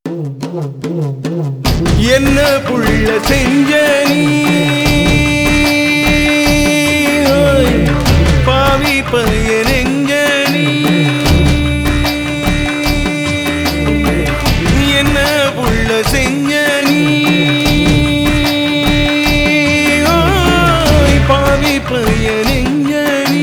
என்ன புள்ள செஞ்ச நீ ஓய், பாவி பையனெஞ்ச நீ என்ன புள்ள செஞ்ச நீ ஓய், பாவி பையனெஞ்ச நீ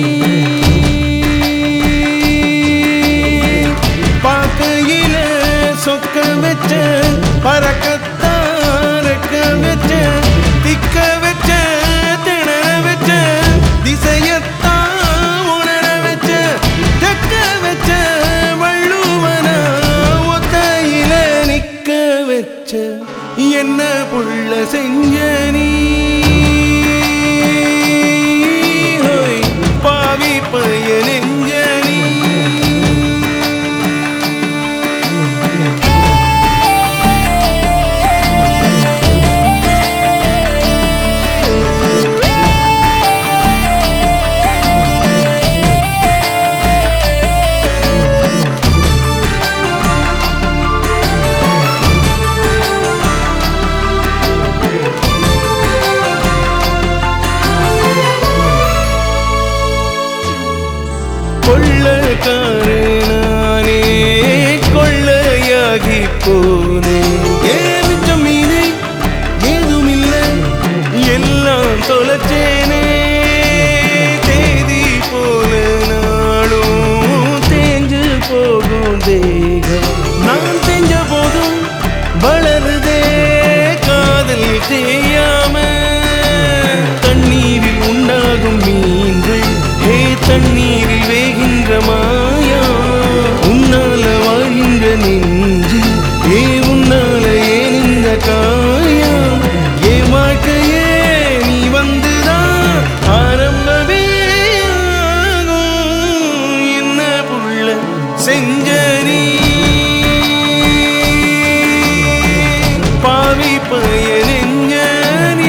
பார்க்கையில சொக்க வச்ச பறக்கத்தான் ரெக்க வச்ச திக்க வச்ச திணற வச்ச திசையத்தான் உணர வச்ச தெக்க வச்ச வள்ளுவன ஒத்தையில நிக்க வச்ச என்ன புள்ள செஞ்ச நீ ஹோய், பாவி பையனெஞ்ச நீ கொள்ளக்காரனானே கொள்ளையாகி போனேன் ஏன் மிச்சம் மீனே ஏதுமில்லை எல்லாம் தொலைச்சேனே தேதி போல நாளும் தேஞ்சு போகும் தேகம் நான் செஞ்ச போதும் வளருதே காதல் தேயாம தண்ணீரில் உண்டாகும் மீன்கள் ஹே தண்ணீரில் வேகின்ற மாயா உன்னால வாழ்கின்ற நெஞ்சு ஏ உன்னால ஏன் இந்த காயா ஏ வாழ்க்கையே நீ வந்துதான் ஆரம்பமே ஆகும். என்ன புள்ள செஞ்ச நீ பாவி பயனெஞ்ச நீ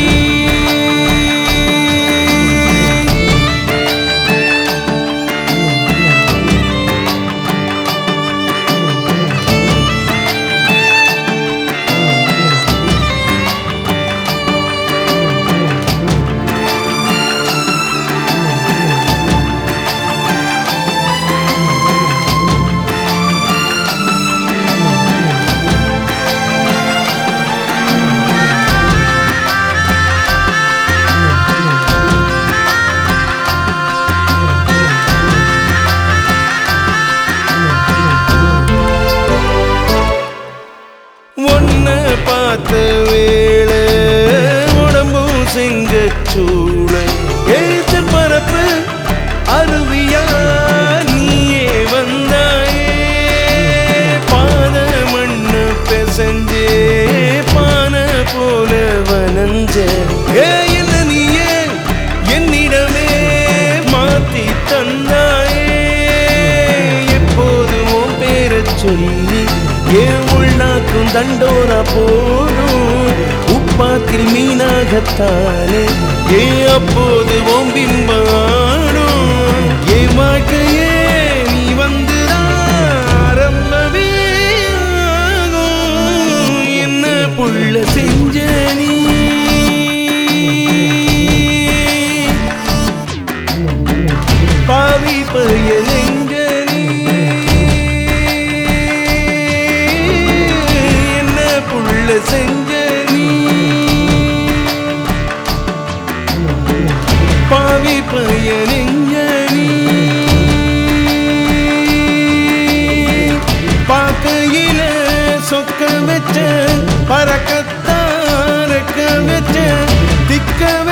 ஒன்ன பார்த்த வேளை உடம்பும் செங்க சூழ எழுத்து பரப்பு அருவியா நீயே வந்தாயே பாத மண்ணு பெசஞ்சே பானை போல வனஞ்ச ஏ என்ன நீயே என்னிடமே மாத்தி தந்தாயே எப்போதும் உன் பேரச் சொல்லி ஏன் உள்நாக்கும் தண்டோரா போடும் உப்பாத்தில் மீனாகத்தானே ஏ அப்போது ஓம் பிம்பாடும் ஏ வாழ்க்கையே நீ வந்துதான் ஆரம்பமே ஆகும். என்ன புள்ள செஞ்ச நீ பாவி பையனெங்க நீ என்ன புள்ள செஞ்ச நீ பாவி பையனெங்க நீ பார்க்கையில சொக்க வச்ச பறக்கத்தான் ரெக்க வச்ச திக்க